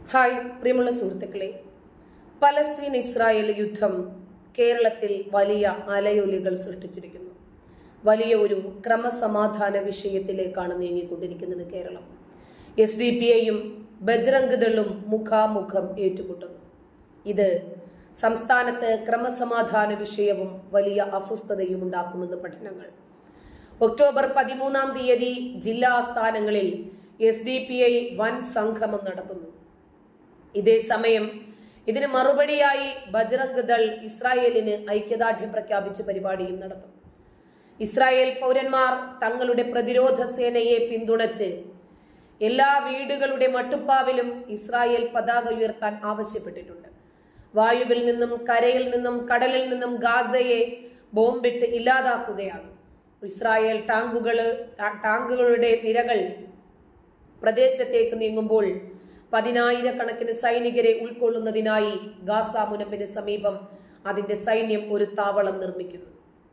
hi പ്രിയമുള്ള സുഹൃത്തുക്കളെ Palestine Israel യുദ്ധം കേരളത്തിൽ വലിയ അലയൊലികൾ സൃഷ്ടിച്ചിരിക്കുന്നു വലിയ ഒരു ക്രമസമാധാന വിഷയത്തിലേക്കാണ് നീങ്ങിക്കൊണ്ടിരിക്കുന്നത് കേരളം എസ് ഡി പി ഐയും ബജ്രംഗ് ദളും മുഖാമുഖം ഏറ്റുമുട്ടുന്നു ഇത് സംസ്ഥാനത്ത് ക്രമസമാധാന വിഷയവും വലിയ അസ്വസ്ഥതയും ഉണ്ടാക്കുമെന്ന് പഠനങ്ങൾ ഒക്ടോബർ പതിമൂന്നാം തീയതി ജില്ലാ ആസ്ഥാനങ്ങളിൽ എസ് ഡി പി ഐ വൻ സംഗമം നടത്തുന്നു ഇതേ സമയം ഇതിന് മറുപടിയായി ബജ്രംഗ് ദൾ ഇസ്രായേലിന് ഐക്യദാർഢ്യം പ്രഖ്യാപിച്ച പരിപാടിയും നടത്തും ഇസ്രായേൽ പൗരന്മാർ തങ്ങളുടെ പ്രതിരോധ സേനയെ പിന്തുണച്ച് എല്ലാ വീടുകളുടെ മട്ടുപ്പാവിലും ഇസ്രായേൽ പതാക ഉയർത്താൻ ആവശ്യപ്പെട്ടിട്ടുണ്ട് വായുവിൽ നിന്നും കരയിൽ നിന്നും കടലിൽ നിന്നും ഗാസയെ ബോംബിട്ട് ഇല്ലാതാക്കുകയാണ് ഇസ്രായേൽ ടാങ്കുകൾ ടാങ്കുകളുടെ നിരകൾ പ്രദേശത്തേക്ക് നീങ്ങുമ്പോൾ പതിനായിരക്കണക്കിന് സൈനികരെ ഉൾക്കൊള്ളുന്നതിനായി ഗാസ മുനമ്പിന് സമീപം അതിന്റെ സൈന്യം ഒരു താവളം നിർമ്മിക്കുന്നു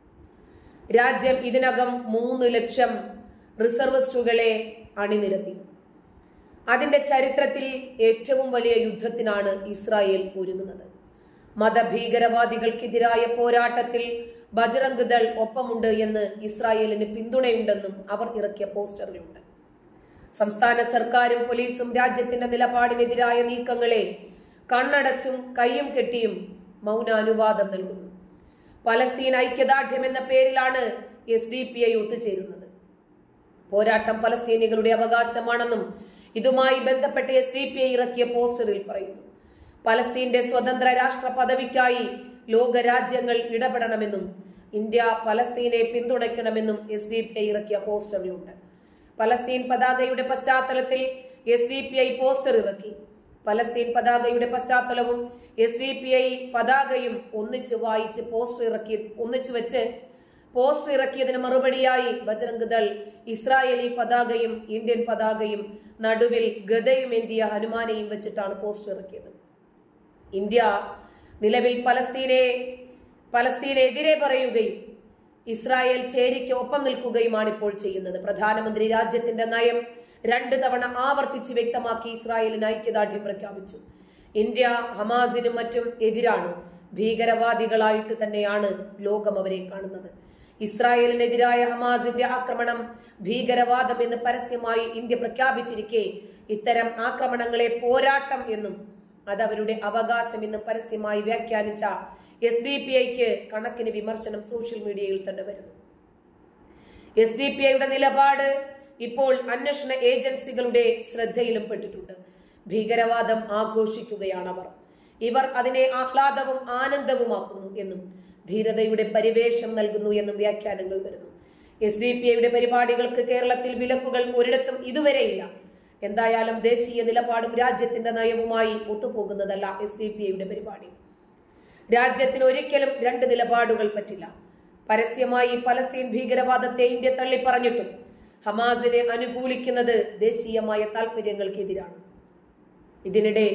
രാജ്യം ഇതിനകം മൂന്ന് ലക്ഷം റിസർവിസ്റ്റുകളെ അണിനിരത്തി അതിന്റെ ചരിത്രത്തിൽ ഏറ്റവും വലിയ യുദ്ധത്തിനാണ് ഇസ്രായേൽ ഒരുങ്ങുന്നത് മതഭീകരവാദികൾക്കെതിരായ പോരാട്ടത്തിൽ ബജറംഗ് ദൾ ഒപ്പമുണ്ട് എന്ന് ഇസ്രായേലിന് പിന്തുണയുണ്ടെന്നും അവർ ഇറക്കിയ പോസ്റ്ററിലുണ്ട് സംസ്ഥാന സർക്കാരും പോലീസും രാജ്യത്തിന്റെ നിലപാടിനെതിരായ നീക്കങ്ങളെ കണ്ണടച്ചും കയ്യും കെട്ടിയും മൗനാനുവാദം നൽകുന്നു പലസ്തീൻ ഐക്യദാർഢ്യം എന്ന പേരിലാണ് എസ് ഡി പി ഐ ഒത്തുചേരുന്നത് പോരാട്ടം പലസ്തീനികളുടെ അവകാശമാണെന്നും ഇതുമായി ബന്ധപ്പെട്ട് എസ് ഡി പി ഐ ഇറക്കിയ പോസ്റ്ററിൽ പറയുന്നു പലസ്തീന്റെ സ്വതന്ത്ര രാഷ്ട്ര പദവിക്കായി ലോക രാജ്യങ്ങൾ ഇടപെടണമെന്നും ഇന്ത്യ പലസ്തീനെ പിന്തുണയ്ക്കണമെന്നും എസ് ഡി പി ഐ ഇറക്കിയ പോസ്റ്ററിലുണ്ട് പലസ്തീൻ പതാകയുടെ പശ്ചാത്തലത്തിൽ S D P I poster ഇറക്കി പലസ്തീൻ പതാകയുടെ പശ്ചാത്തലവും എസ് ഡി പി ഐ പതാകയും ഒന്നിച്ച് വായിച്ച് പോസ്റ്റർ ഇറക്കി ഒന്നിച്ചു വെച്ച് പോസ്റ്റർ ഇറക്കിയതിന് മറുപടിയായി ബജറംഗ് ദൾ ഇസ്രായേലി പതാകയും ഇന്ത്യൻ പതാകയും നടുവിൽ ഗദയും എന്തിയ ഹനുമാനെയും വെച്ചിട്ടാണ് പോസ്റ്റർ ഇറക്കിയത് ഇന്ത്യ നിലവിൽ പലസ്തീനെ പലസ്തീനെതിരെ പറയുകയും ഇസ്രായേൽ ചേരിക്ക് ഒപ്പം നിൽക്കുകയുമാണ് ഇപ്പോൾ ചെയ്യുന്നത് പ്രധാനമന്ത്രി രാജ്യത്തിന്റെ നയം രണ്ട് തവണ ആവർത്തിച്ച് വ്യക്തമാക്കി ഇസ്രായേലിന് ഐക്യദാർഢ്യം പ്രഖ്യാപിച്ചു ഇന്ത്യ ഹമാസിനും മറ്റും എതിരാണ് ഭീകരവാദികളായിട്ട് തന്നെയാണ് ലോകം അവരെ കാണുന്നത് ഇസ്രായേലിനെതിരായ ഹമാസിന്റെ ആക്രമണം ഭീകരവാദം എന്ന് പരസ്യമായി ഇന്ത്യ പ്രഖ്യാപിച്ചിരിക്കെ ഇത്തരം ആക്രമണങ്ങളെ പോരാട്ടം എന്നും അത് അവരുടെ അവകാശം എന്ന് പരസ്യമായി വ്യാഖ്യാനിച്ച എസ് ഡി പി ഐക്ക് കണക്കിന് വിമർശനം സോഷ്യൽ മീഡിയയിൽ തന്നെ വരുന്നു എസ് ഡി പി ഐയുടെ നിലപാട് ഇപ്പോൾ അന്വേഷണ ഏജൻസികളുടെ ശ്രദ്ധയിലും പെട്ടിട്ടുണ്ട് ഭീകരവാദം ആഘോഷിക്കുകയാണ് അവർ ഇവർ അതിനെ ആഹ്ലാദവും ആനന്ദവുമാക്കുന്നു എന്നും ധീരതയുടെ പരിവേഷം നൽകുന്നു എന്നും വ്യാഖ്യാനങ്ങൾ വരുന്നു എസ് ഡി പി ഐയുടെ പരിപാടികൾക്ക് കേരളത്തിൽ വിലക്കുകൾ ഒരിടത്തും ഇതുവരെയില്ല എന്തായാലും ദേശീയ നിലപാടും രാജ്യത്തിന്റെ നയവുമായി ഒത്തുപോകുന്നതല്ല എസ് ഡി പി ഐയുടെ പരിപാടി രാജ്യത്തിന് ഒരിക്കലും രണ്ട് നിലപാടുകൾ പറ്റില്ല പരസ്യമായി പലസ്തീൻ ഭീകരവാദത്തെ ഇന്ത്യ തള്ളിപ്പറഞ്ഞിട്ടും ഹമാസിനെ അനുകൂലിക്കുന്നത് ദേശീയമായ താൽപര്യങ്ങൾക്കെതിരാണ് ഇതിനിടെ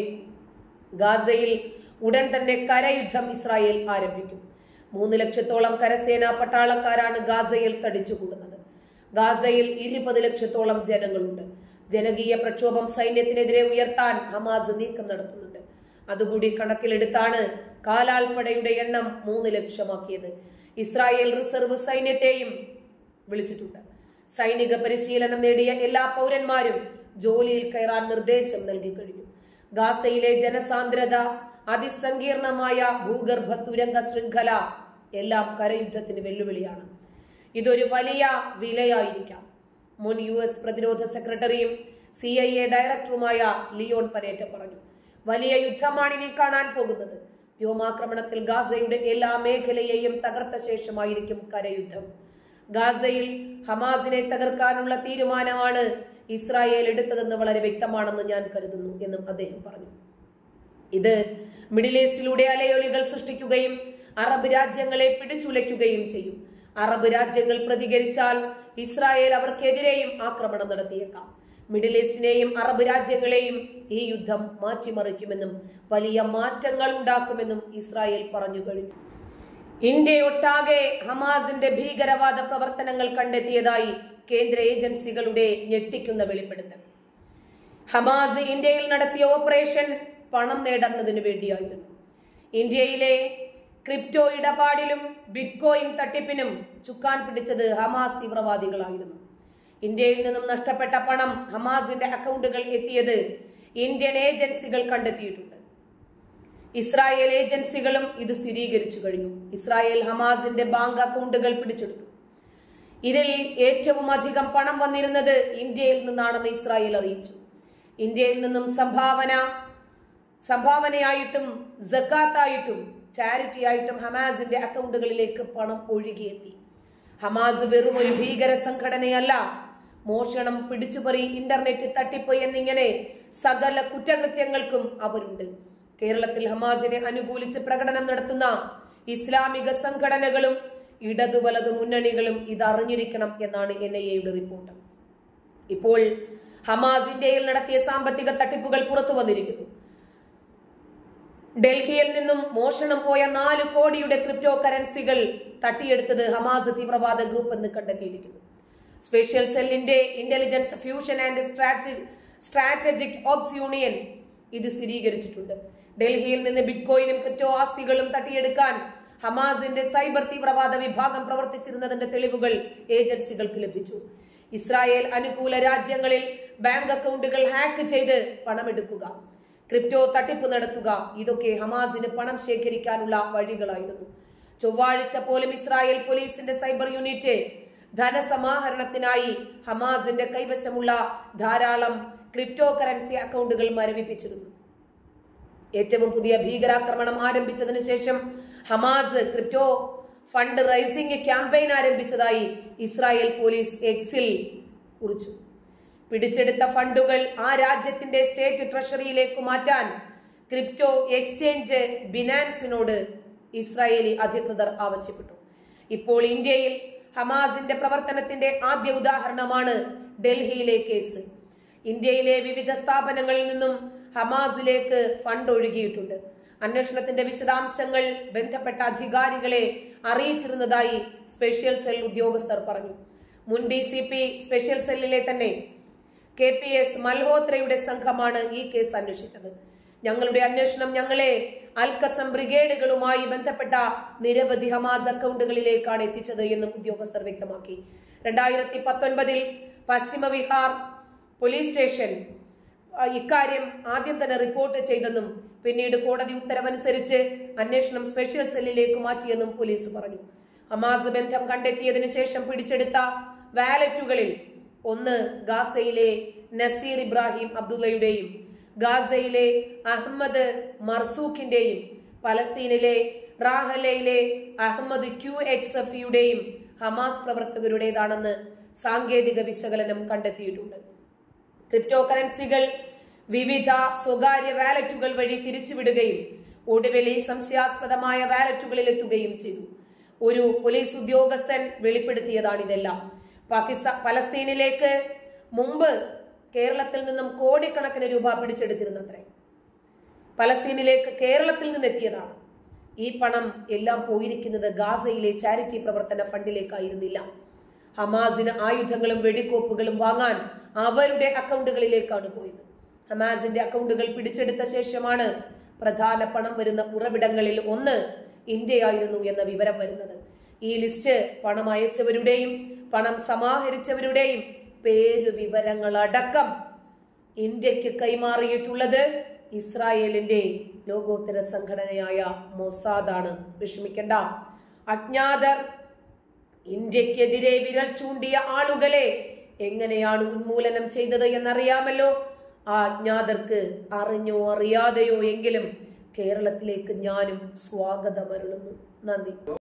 ഗാസയിൽ ഉടൻ തന്നെ കരയുദ്ധം ഇസ്രായേൽ ആരംഭിക്കും മൂന്ന് ലക്ഷത്തോളം കരസേന പട്ടാളക്കാരാണ് ഗാസയിൽ തടിച്ചുകൂടുന്നത് ഗാസയിൽ ഇരുപത് ലക്ഷത്തോളം ജനങ്ങളുണ്ട് ജനകീയ പ്രക്ഷോഭം സൈന്യത്തിനെതിരെ ഉയർത്താൻ ഹമാസ് നീക്കം നടത്തുന്നുണ്ട് അതുകൂടി കണക്കിലെടുത്താണ് കാലാൽപ്പടയുടെ എണ്ണം മൂന്ന് ലക്ഷമാക്കിയത് ഇസ്രായേൽ റിസർവ് സൈന്യത്തെയും വിളിച്ചിട്ടുണ്ട് സൈനിക പരിശീലനം നേടിയ എല്ലാ പൗരന്മാരും ജോലിയിൽ കയറാൻ നിർദ്ദേശം നൽകി കഴിഞ്ഞു ഗാസയിലെ ജനസാന്ദ്രത അതിസങ്കീർണമായ ഭൂഗർഭ തുരങ്ക ശൃംഖല എല്ലാം കരയുദ്ധത്തിന് വെല്ലുവിളിയാണ് ഇതൊരു വലിയ വിലയായിരിക്കാം മുൻ യു എസ് പ്രതിരോധ സെക്രട്ടറിയും സി ഐ എ ഡയറക്ടറുമായ ലിയോൺ പനേറ്റ പറഞ്ഞു വലിയ യുദ്ധമാണ് ഇനി കാണാൻ പോകുന്നത് വ്യോമാക്രമണത്തിൽ ഗാസയുടെ എല്ലാ മേഖലയെയും തകർത്ത ശേഷമായിരിക്കും കരയുദ്ധം ഗാസയിൽ ഹമാസിനെ തകർക്കാനുള്ള തീരുമാനമാണ് ഇസ്രായേൽ എടുത്തതെന്ന് വളരെ വ്യക്തമാണെന്ന് ഞാൻ കരുതുന്നു എന്നും അദ്ദേഹം പറഞ്ഞു ഇത് മിഡിൽ ഈസ്റ്റിലൂടെ അലയൊലികൾ സൃഷ്ടിക്കുകയും അറബ് രാജ്യങ്ങളെ പിടിച്ചുലയ്ക്കുകയും ചെയ്യും അറബ് രാജ്യങ്ങൾ പ്രതികരിച്ചാൽ ഇസ്രായേൽ അവർക്കെതിരെയും ആക്രമണം നടത്തിയേക്കാം മിഡിൽ ഈസ്റ്റിനെയും അറബ് രാജ്യങ്ങളെയും ഈ യുദ്ധം മാറ്റിമറിക്കുമെന്നും വലിയ മാറ്റങ്ങൾ ഉണ്ടാക്കുമെന്നും ഇസ്രായേൽ പറഞ്ഞു കഴിഞ്ഞു ഇന്ത്യയൊട്ടാകെ ഹമാസിന്റെ ഭീകരവാദ പ്രവർത്തനങ്ങൾ കണ്ടെത്തിയതായി കേന്ദ്ര ഏജൻസികളുടെ ഞെട്ടിക്കുന്ന വെളിപ്പെടുത്തൽ ഹമാസ് ഇന്ത്യയിൽ നടത്തിയ ഓപ്പറേഷൻ പണം നേടുന്നതിന് വേണ്ടിയായിരുന്നു ഇന്ത്യയിലെ ക്രിപ്റ്റോ ഇടപാടിലും ബിറ്റ്കോയിൻ തട്ടിപ്പിനും ചുക്കാൻ പിടിച്ചത് ഹമാസ് തീവ്രവാദികളായിരുന്നു ഇന്ത്യയിൽ നിന്നും നഷ്ടപ്പെട്ട പണം ഹമാസിന്റെ അക്കൗണ്ടുകൾ എത്തിയത് ഇന്ത്യൻ ഏജൻസികൾ കണ്ടെത്തിയിട്ടുണ്ട് ഇസ്രായേൽ ഏജൻസികളും ഇത് സ്ഥിരീകരിച്ചു കഴിഞ്ഞു ഇസ്രായേൽ ഹമാസിന്റെ ബാങ്ക് അക്കൗണ്ടുകൾ പിടിച്ചെടുത്തു ഇതിൽ ഏറ്റവും അധികം പണം വന്നിരുന്നത് ഇന്ത്യയിൽ നിന്നാണെന്ന് ഇസ്രായേൽ അറിയിച്ചു ഇന്ത്യയിൽ നിന്നും സംഭാവന സംഭാവനയായിട്ടും ജക്കാത്തായിട്ടും ചാരിറ്റി ആയിട്ടും ഹമാസിന്റെ അക്കൗണ്ടുകളിലേക്ക് പണം ഒഴുകിയെത്തി ഹമാസ് വെറും ഒരു ഭീകര സംഘടനയല്ല മോഷണം പിടിച്ചുപറി ഇന്റർനെറ്റ് തട്ടിപ്പ് എന്നിങ്ങനെ സകല കുറ്റകൃത്യങ്ങൾക്കും അവരുണ്ട് കേരളത്തിൽ ഹമാസിനെ അനുകൂലിച്ച് പ്രകടനം നടത്തുന്ന ഇസ്ലാമിക സംഘടനകളും ഇടതു വലതു മുന്നണികളും ഇത് അറിഞ്ഞിരിക്കണം എന്നാണ് എൻ ഐ എയുടെ റിപ്പോർട്ട് ഇപ്പോൾ ഹമാസ് ഇന്ത്യയിൽ നടത്തിയ സാമ്പത്തിക തട്ടിപ്പുകൾ പുറത്തു വന്നിരിക്കുന്നു ഡൽഹിയിൽ നിന്നും മോഷണം പോയ നാല് കോടിയുടെ ക്രിപ്റ്റോ കറൻസികൾ തട്ടിയെടുത്തത് ഹമാസ് തീവ്രവാദ ഗ്രൂപ്പ് എന്ന് കണ്ടെത്തിയിരിക്കുന്നു സ്പെഷ്യൽ സെല്ലിന്റെ intelligence fusion and strategic ops union ഇത് സ്ഥിരീകരിച്ചിട്ടുണ്ട് ഡൽഹിയിൽ നിന്ന് ബിറ്റ്കോയിനും ക്രിപ്റ്റോ ആസ്തികളും തട്ടിയെടുക്കാൻ ഹമാസിന്റെ സൈബർ തീവ്രവാദ വിഭാഗം പ്രവർത്തിച്ചിരുന്നതിന്റെ തെളിവുകൾ ഏജൻസികൾക്ക് ലഭിച്ചു ഇസ്രായേൽ അനുകൂല രാജ്യങ്ങളിൽ ബാങ്ക് അക്കൗണ്ടുകൾ ഹാക്ക് ചെയ്ത് പണമെടുക്കുക ക്രിപ്റ്റോ തട്ടിപ്പ് നടത്തുക ഇതൊക്കെ ഹമാസിന് പണം ശേഖരിക്കാനുള്ള വഴികളായിരുന്നു ചൊവ്വാഴ്ച പോലും ഇസ്രായേൽ പോലീസിന്റെ സൈബർ യൂണിറ്റ് ധനസമാഹരണത്തിനായി ഹമാസിന്റെ കൈവശമുള്ള ധാരാളം ക്രിപ്റ്റോ കറൻസി അക്കൗണ്ടുകൾ മരവിപ്പിച്ചിരുന്നു ഏറ്റവും പുതിയ ഭീകരാക്രമണം ആരംഭിച്ചതിന് ശേഷം Hamas crypto fund raising campaign ആരംഭിച്ചതായി ഇസ്രായേൽ പോലീസ് എക്സിൽ കുറിച്ചു പിടിച്ചെടുത്ത ഫണ്ടുകൾ ആ രാജ്യത്തിന്റെ സ്റ്റേറ്റ് ട്രഷറിയിലേക്ക് മാറ്റാൻ ക്രിപ്റ്റോ എക്സ്ചേഞ്ച് ബിനാൻസിനോട് ഇസ്രായേലി അധികൃതർ ആവശ്യപ്പെട്ടു ഇപ്പോൾ ഇന്ത്യയിൽ ഹമാസിന്റെ പ്രവർത്തനത്തിന്റെ ആദ്യ ഉദാഹരണമാണ് ഡൽഹിയിലെ കേസ് ഇന്ത്യയിലെ വിവിധ സ്ഥാപനങ്ങളിൽ നിന്നും ഹമാസിലേക്ക് ഫണ്ട് ഒഴുകിയിട്ടുണ്ട് അന്വേഷണത്തിന്റെ വിശദാംശങ്ങൾ ബന്ധപ്പെട്ട അധികാരികളെ അറിയിച്ചിരുന്നതായി സ്പെഷ്യൽ സെൽ ഉദ്യോഗസ്ഥർ പറഞ്ഞു മുൻ ഡി സി പി സ്പെഷ്യൽ സെല്ലിലെ തന്നെ കെ പി എസ് മൽഹോത്രയുടെ സംഘമാണ് ഈ കേസ് അന്വേഷിച്ചത് ഞങ്ങളുടെ അന്വേഷണം ഞങ്ങളെ അൽക്കസം ബ്രിഗേഡുകളുമായി ബന്ധപ്പെട്ട നിരവധി ഹമാസ് അക്കൗണ്ടുകളിലേക്കാണ് എത്തിച്ചത് എന്നും ഉദ്യോഗസ്ഥർ വ്യക്തമാക്കി രണ്ടായിരത്തി പത്തൊൻപതിൽ പശ്ചിമ വിഹാർ പോലീസ് സ്റ്റേഷൻ ആ, ഇക്കാര്യം ആദ്യം തന്നെ റിപ്പോർട്ട് ചെയ്തെന്നും പിന്നീട് കോടതി ഉത്തരവനുസരിച്ച് അന്വേഷണം സ്പെഷ്യൽ സെല്ലിലേക്ക് മാറ്റിയെന്നും പോലീസ് പറഞ്ഞു ഹമാസ് ബന്ധം കണ്ടെത്തിയതിനു ശേഷം പിടിച്ചെടുത്ത വാലറ്റുകളിൽ ഒന്ന് ഗാസയിലെ നസീർ ഇബ്രാഹിം അബ്ദുള്ളയുടെയും ഗാസയിലെ അഹമ്മദ് മർസൂഖിന്റെയും പലസ്തീനിലെ റാഹലയിലെ അഹമ്മദ് ക്യു എക്സ് എഫിയുടെയും ഹമാസ് പ്രവർത്തകരുടേതാണെന്ന് സാങ്കേതിക വിശകലനം കണ്ടെത്തിയിട്ടുണ്ട് ക്രിപ്റ്റോ കറൻസികൾ വിവിധ സ്വകാര്യ വാലറ്റുകൾ വഴി തിരിച്ചുവിടുകയും ഒടുവിൽ ഈ സംശയാസ്പദമായ വാലറ്റുകളിൽ എത്തുകയും ചെയ്തു ഒരു പോലീസ് ഉദ്യോഗസ്ഥൻ വെളിപ്പെടുത്തിയതാണിതെല്ലാം പാകിസ്ഥാൻ പലസ്തീനിലേക്ക് മുമ്പ് കേരളത്തിൽ നിന്നും കോടിക്കണക്കിന് രൂപ പിടിച്ചെടുത്തിരുന്നത്രേ പലസ്തീനിലേക്ക് കേരളത്തിൽ നിന്ന് എത്തിയതാണ് ഈ പണം എല്ലാം പോയിരിക്കുന്നത് ഗാസയിലെ ചാരിറ്റി പ്രവർത്തന ഫണ്ടിലേക്കായിരുന്നില്ല ഹമാസിന് ആയുധങ്ങളും വെടിക്കോപ്പുകളും വാങ്ങാൻ അവരുടെ അക്കൗണ്ടുകളിലേക്കാണ് പോയത് ഹമാസിന്റെ അക്കൗണ്ടുകൾ പിടിച്ചെടുത്ത ശേഷമാണ് പ്രധാന പണം വരുന്ന ഉറവിടങ്ങളിൽ ഒന്ന് ഇന്ത്യയായിരുന്നു എന്ന വിവരം വരുന്നത് ഈ ലിസ്റ്റ് പണം അയച്ചവരുടെയും പണം സമാഹരിച്ചവരുടെയും പേര് വിവരങ്ങളടക്കം ഇന്ത്യക്ക് കൈമാറിയിട്ടുള്ളത് ഇസ്രായേലിന്റെ ലോകോത്തര സംഘടനയായ മൊസാദാണ് വിഷമിക്കണ്ട അജ്ഞാതർ ഇന്ത്യക്കെതിരെ വിരൽ ചൂണ്ടിയ ആളുകളെ എങ്ങനെയാണ് ഉന്മൂലനം ചെയ്തത് എന്നറിയാമല്ലോ ആ അജ്ഞാതർക്ക് അറിഞ്ഞോ അറിയാതെയോ എങ്കിലും കേരളത്തിലേക്ക് ഞാനും സ്വാഗതമരുളുന്നു നന്ദി